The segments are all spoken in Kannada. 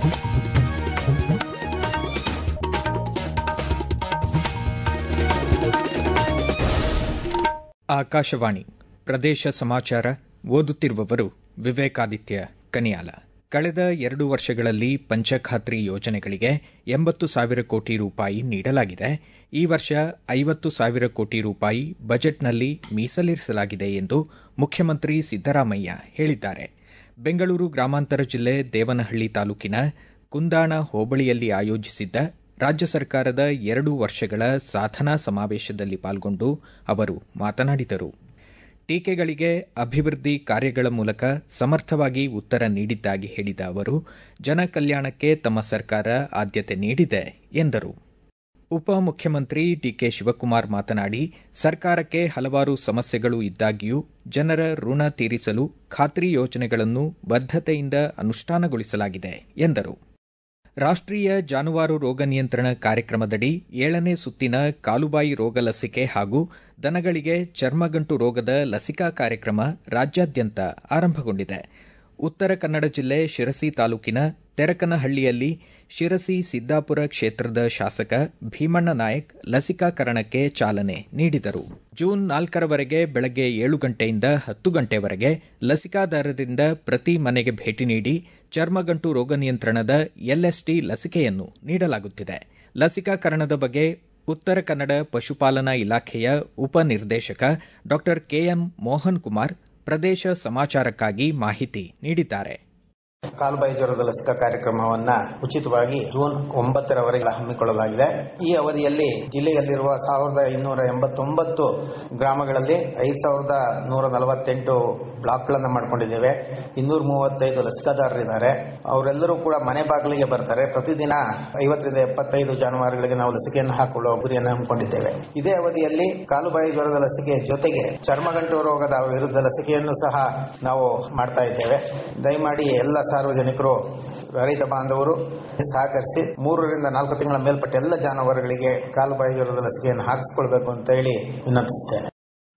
ಆಕಾಶವಾಣಿ ಪ್ರದೇಶ ಸಮಾಚಾರ ಓದುತ್ತಿರುವವರು ವಿವೇಕಾದಿತ್ಯ ಕನಿಯಾಲ ಕಳೆದ ಎರಡು ವರ್ಷಗಳಲ್ಲಿ ಪಂಚಖಾತ್ರಿ ಯೋಜನೆಗಳಿಗೆ ಎಂಬತ್ತು ಸಾವಿರ ಕೋಟಿ ರೂಪಾಯಿ ನೀಡಲಾಗಿದೆ ಈ ವರ್ಷ ಐವತ್ತು ಸಾವಿರ ಕೋಟಿ ರೂಪಾಯಿ ಬಜೆಟ್ನಲ್ಲಿ ಮೀಸಲಿರಿಸಲಾಗಿದೆ ಎಂದು ಮುಖ್ಯಮಂತ್ರಿ ಸಿದ್ದರಾಮಯ್ಯ ಹೇಳಿದ್ದಾರೆ ಬೆಂಗಳೂರು ಗ್ರಾಮಾಂತರ ಜಿಲ್ಲೆ ದೇವನಹಳ್ಳಿ ತಾಲೂಕಿನ ಕುಂದಾಣ ಹೋಬಳಿಯಲ್ಲಿ ಆಯೋಜಿಸಿದ್ದ ರಾಜ್ಯ ಸರ್ಕಾರದ ಎರಡು ವರ್ಷಗಳ ಸಾಧನಾ ಸಮಾವೇಶದಲ್ಲಿ ಪಾಲ್ಗೊಂಡು ಅವರು ಮಾತನಾಡಿದರು ಟೀಕೆಗಳಿಗೆ ಅಭಿವೃದ್ಧಿ ಕಾರ್ಯಗಳ ಮೂಲಕ ಸಮರ್ಥವಾಗಿ ಉತ್ತರ ನೀಡಿದ್ದಾಗಿ ಹೇಳಿದ ಅವರು ಜನ ಕಲ್ಯಾಣಕ್ಕೆ ತಮ್ಮ ಸರ್ಕಾರ ಆದ್ಯತೆ ನೀಡಿದೆ ಎಂದರು ಉಪಮುಖ್ಯಮಂತ್ರಿ ಡಿಕೆ ಶಿವಕುಮಾರ್ ಮಾತನಾಡಿ ಸರ್ಕಾರಕ್ಕೆ ಹಲವಾರು ಸಮಸ್ಯೆಗಳು ಇದ್ದಾಗ್ಯೂ ಜನರ ಋಣ ತೀರಿಸಲು ಖಾತ್ರಿ ಯೋಜನೆಗಳನ್ನು ಬದ್ದತೆಯಿಂದ ಅನುಷ್ಠಾನಗೊಳಿಸಲಾಗಿದೆ ಎಂದರು ರಾಷ್ಟ್ರೀಯ ಜಾನುವಾರು ರೋಗ ನಿಯಂತ್ರಣ ಕಾರ್ಯಕ್ರಮದಡಿ ಏಳನೇ ಸುತ್ತಿನ ಕಾಲುಬಾಯಿ ರೋಗ ಲಸಿಕೆ ಹಾಗೂ ದನಗಳಿಗೆ ಚರ್ಮಗಂಟು ರೋಗದ ಲಸಿಕಾ ಕಾರ್ಯಕ್ರಮ ರಾಜ್ಯಾದ್ಯಂತ ಆರಂಭಗೊಂಡಿದೆ ಉತ್ತರ ಕನ್ನಡ ಜಿಲ್ಲೆ ಶಿರಸಿ ತಾಲೂಕಿನ ತೆರಕನಹಳ್ಳಿಯಲ್ಲಿ ಶಿರಸಿ ಸಿದ್ದಾಪುರ ಕ್ಷೇತ್ರದ ಶಾಸಕ ಭೀಮಣ್ಣ ನಾಯಕ್ ಲಸಿಕಾಕರಣಕ್ಕೆ ಚಾಲನೆ ನೀಡಿದರು ಜೂನ್ ನಾಲ್ಕರವರೆಗೆ ಬೆಳಗ್ಗೆ ಏಳು ಗಂಟೆಯಿಂದ ಹತ್ತು ಗಂಟೆವರೆಗೆ ಲಸಿಕಾದಾರರಿಂದ ಪ್ರತಿ ಮನೆಗೆ ಭೇಟಿ ನೀಡಿ ಚರ್ಮಗಂಟು ರೋಗ ನಿಯಂತ್ರಣದ ಎಲ್ಎಸ್ಟಿ ಲಸಿಕೆಯನ್ನು ನೀಡಲಾಗುತ್ತಿದೆ ಲಸಿಕಾಕರಣದ ಬಗ್ಗೆ ಉತ್ತರ ಕನ್ನಡ ಪಶುಪಾಲನಾ ಇಲಾಖೆಯ ಉಪನಿರ್ದೇಶಕ ಡಾ ಕೆಎಂ ಮೋಹನ್ ಕುಮಾರ್ ಪ್ರದೇಶ ಸಮಾಚಾರಕ್ಕಾಗಿ ಮಾಹಿತಿ ನೀಡಿದ್ದಾರೆ ಕಾಲುಬಾಯಿ ಜ್ವರದ ಲಸಿಕಾ ಕಾರ್ಯಕ್ರಮವನ್ನ ಉಚಿತವಾಗಿ ಜೂನ್ ಒಂಬತ್ತರವರೆಗೆ ಹಮ್ಮಿಕೊಳ್ಳಲಾಗಿದೆ ಈ ಅವಧಿಯಲ್ಲಿ ಜಿಲ್ಲೆಯಲ್ಲಿರುವ ಸಾವಿರದ ಇನ್ನೂರ ಎಂಬತ್ತೊಂಬತ್ತು ಗ್ರಾಮಗಳಲ್ಲಿ ಐದು ಸಾವಿರದ ನೂರ ನಲವತ್ತೆಂಟು ಬ್ಲಾಕ್ಗಳನ್ನು ಮಾಡಿಕೊಂಡಿದ್ದೇವೆ ಇನ್ನೂರ ಮೂವತ್ತೈದು ಲಸಿಕಾದಾರರಿದ್ದಾರೆ ಅವರೆಲ್ಲರೂ ಕೂಡ ಮನೆ ಬಾಗಿಲಿಗೆ ಬರ್ತಾರೆ ಪ್ರತಿದಿನ ಐವತ್ತರಿಂದ ಎಪ್ಪತ್ತೈದು ಜಾನುವಾರುಗಳಿಗೆ ನಾವು ಲಸಿಕೆಯನ್ನು ಹಾಕೊಳ್ಳುವ ಗುರಿಯನ್ನು ಹಮ್ಮಿಕೊಂಡಿದ್ದೇವೆ ಇದೇ ಅವಧಿಯಲ್ಲಿ ಕಾಲುಬಾಯಿ ಜ್ವರದ ಲಸಿಕೆ ಜೊತೆಗೆ ಚರ್ಮಗಂಟು ರೋಗದ ವಿರುದ್ಧ ಲಸಿಕೆಯನ್ನು ಸಹ ನಾವು ಮಾಡ್ತಾ ಇದ್ದೇವೆ ದಯಮಾಡಿ ಎಲ್ಲ ಸಾರ್ವಜನಿಕರು ರೈತ ಬಾಂಧವರು ಸಹಕರಿಸಿ ಮೂರರಿಂದ ನಾಲ್ಕು ತಿಂಗಳ ಮೇಲ್ಪಟ್ಟ ಎಲ್ಲ ಜಾನುವಾರುಗಳಿಗೆ ಕಾಲುಬಾಯಿ ಜ್ವರದ ಲಸಿಕೆಯನ್ನು ಹಾಕಿಸಿಕೊಳ್ಬೇಕು ಅಂತ ಹೇಳಿ ವಿನಂತಿಸುತ್ತೇನೆ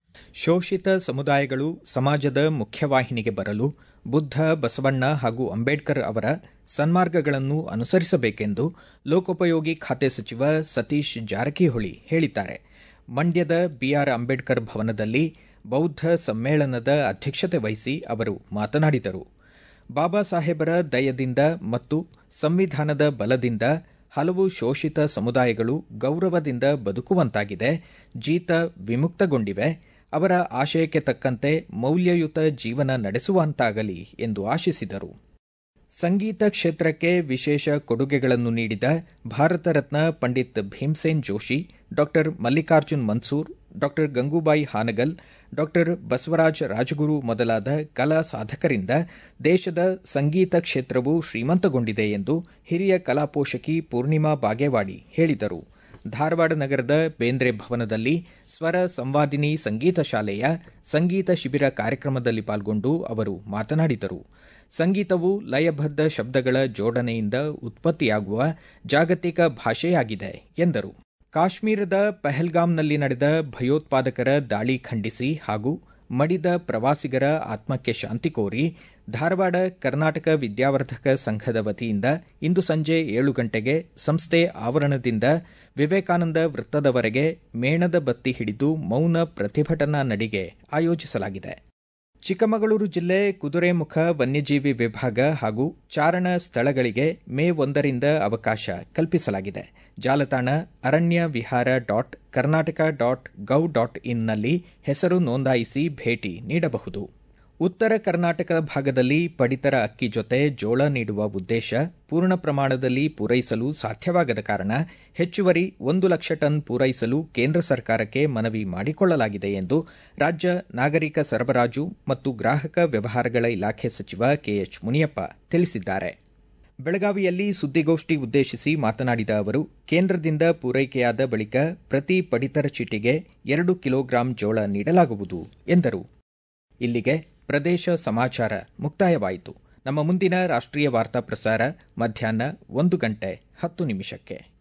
ಶೋಷಿತ ಸಮುದಾಯಗಳು ಸಮಾಜದ ಮುಖ್ಯವಾಹಿನಿಗೆ ಬರಲು ಬುದ್ಧ ಬಸವಣ್ಣ ಹಾಗೂ ಅಂಬೇಡ್ಕರ್ ಅವರ ಸನ್ಮಾರ್ಗಗಳನ್ನು ಅನುಸರಿಸಬೇಕೆಂದು ಲೋಕೋಪಯೋಗಿ ಖಾತೆ ಸಚಿವ ಸತೀಶ್ ಜಾರಕಿಹೊಳಿ ಹೇಳಿದ್ದಾರೆ ಮಂಡ್ಯದ ಬಿಆರ್ ಅಂಬೇಡ್ಕರ್ ಭವನದಲ್ಲಿ ಬೌದ್ಧ ಸಮ್ಮೇಳನದ ಅಧ್ಯಕ್ಷತೆ ವಹಿಸಿ ಅವರು ಮಾತನಾಡಿದರು ಬಾಬಾ ಸಾಹೇಬರ ದಯದಿಂದ ಮತ್ತು ಸಂವಿಧಾನದ ಬಲದಿಂದ ಹಲವು ಶೋಷಿತ ಸಮುದಾಯಗಳು ಗೌರವದಿಂದ ಬದುಕುವಂತಾಗಿದೆ ಜೀತ ವಿಮುಕ್ತಗೊಂಡಿವೆ ಅವರ ಆಶಯಕ್ಕೆ ತಕ್ಕಂತೆ ಮೌಲ್ಯಯುತ ಜೀವನ ನಡೆಸುವಂತಾಗಲಿ ಎಂದು ಆಶಿಸಿದರು ಸಂಗೀತ ಕ್ಷೇತ್ರಕ್ಕೆ ವಿಶೇಷ ಕೊಡುಗೆಗಳನ್ನು ನೀಡಿದ ಭಾರತ ರತ್ನ ಪಂಡಿತ್ ಭೀಮ್ಸೇನ್ ಜೋಶಿ ಡಾ ಮಲ್ಲಿಕಾರ್ಜುನ್ ಮನ್ಸೂರ್ ಡಾ ಗಂಗೂಬಾಯಿ ಹಾನಗಲ್ ಡಾ ಬಸವರಾಜ ರಾಜಗುರು ಮೊದಲಾದ ಕಲಾ ಸಾಧಕರಿಂದ ದೇಶದ ಸಂಗೀತ ಕ್ಷೇತ್ರವು ಶ್ರೀಮಂತಗೊಂಡಿದೆ ಎಂದು ಹಿರಿಯ ಕಲಾಪೋಷಕಿ ಪೂರ್ಣಿಮಾ ಬಾಗೇವಾಡಿ ಹೇಳಿದರು ಧಾರವಾಡ ನಗರದ ಬೇಂದ್ರೆ ಭವನದಲ್ಲಿ ಸ್ವರ ಸಂವಾದಿನಿ ಸಂಗೀತ ಶಾಲೆಯ ಸಂಗೀತ ಶಿಬಿರ ಕಾರ್ಯಕ್ರಮದಲ್ಲಿ ಪಾಲ್ಗೊಂಡು ಅವರು ಮಾತನಾಡಿದರು ಸಂಗೀತವು ಲಯಬದ್ಧ ಶಬ್ದಗಳ ಜೋಡಣೆಯಿಂದ ಉತ್ಪತ್ತಿಯಾಗುವ ಜಾಗತಿಕ ಭಾಷೆಯಾಗಿದೆ ಎಂದರು ಕಾಶ್ಮೀರದ ಪಹಲ್ಗಾಮ್ನಲ್ಲಿ ನಡೆದ ಭಯೋತ್ಪಾದಕರ ದಾಳಿ ಖಂಡಿಸಿ ಹಾಗೂ ಮಡಿದ ಪ್ರವಾಸಿಗರ ಆತ್ಮಕ್ಕೆ ಶಾಂತಿ ಕೋರಿ ಧಾರವಾಡ ಕರ್ನಾಟಕ ವಿದ್ಯಾವರ್ಧಕ ಸಂಘದ ವತಿಯಿಂದ ಇಂದು ಸಂಜೆ ಏಳು ಗಂಟೆಗೆ ಸಂಸ್ಥೆ ಆವರಣದಿಂದ ವಿವೇಕಾನಂದ ವೃತ್ತದವರೆಗೆ ಮೇಣದ ಬತ್ತಿ ಹಿಡಿದು ಮೌನ ಪ್ರತಿಭಟನಾ ನಡಿಗೆ ಆಯೋಜಿಸಲಾಗಿದೆ ಚಿಕ್ಕಮಗಳೂರು ಜಿಲ್ಲೆ ಕುದುರೆಮುಖ ವನ್ಯಜೀವಿ ವಿಭಾಗ ಹಾಗೂ ಚಾರಣ ಸ್ಥಳಗಳಿಗೆ ಮೇ ಒಂದರಿಂದ ಅವಕಾಶ ಕಲ್ಪಿಸಲಾಗಿದೆ ಜಾಲತಾಣ Aranya Vihara dot Karnataka dot gov dot ಇನ್ನಲ್ಲಿ ಹೆಸರು ನೋಂದಾಯಿಸಿ ಭೇಟಿ ನೀಡಬಹುದು ಉತ್ತರ ಕರ್ನಾಟಕ ಭಾಗದಲ್ಲಿ ಪಡಿತರ ಅಕ್ಕಿ ಜೊತೆ ಜೋಳ ನೀಡುವ ಉದ್ದೇಶ ಪೂರ್ಣ ಪ್ರಮಾಣದಲ್ಲಿ ಪೂರೈಸಲು ಸಾಧ್ಯವಾಗದ ಕಾರಣ ಹೆಚ್ಚುವರಿ ಒಂದು ಲಕ್ಷ ಟನ್ ಪೂರೈಸಲು ಕೇಂದ್ರ ಸರ್ಕಾರಕ್ಕೆ ಮನವಿ ಮಾಡಿಕೊಳ್ಳಲಾಗಿದೆ ಎಂದು ರಾಜ್ಯ ನಾಗರಿಕ ಸರಬರಾಜು ಮತ್ತು ಗ್ರಾಹಕ ವ್ಯವಹಾರಗಳ ಇಲಾಖೆ ಸಚಿವ ಕೆಎಚ್ ಮುನಿಯಪ್ಪ ತಿಳಿಸಿದ್ದಾರೆ ಬೆಳಗಾವಿಯಲ್ಲಿ ಸುದ್ದಿಗೋಷ್ಠಿ ಉದ್ದೇಶಿಸಿ ಮಾತನಾಡಿದ ಅವರು ಕೇಂದ್ರದಿಂದ ಪೂರೈಕೆಯಾದ ಬಳಿಕ ಪ್ರತಿ ಪಡಿತರ ಚೀಟಿಗೆ ಎರಡು ಕಿಲೋಗ್ರಾಂ ಜೋಳ ನೀಡಲಾಗುವುದು ಎಂದರು ಇಲ್ಲಿಗೆ ಪ್ರದೇಶ ಸಮಾಚಾರ ಮುಕ್ತಾಯವಾಯಿತು ನಮ್ಮ ಮುಂದಿನ ರಾಷ್ಟ್ರೀಯ ವಾರ್ತಾ ಪ್ರಸಾರ ಮಧ್ಯಾಹ್ನ ಒಂದು ಗಂಟೆ ಹತ್ತು ನಿಮಿಷಕ್ಕೆ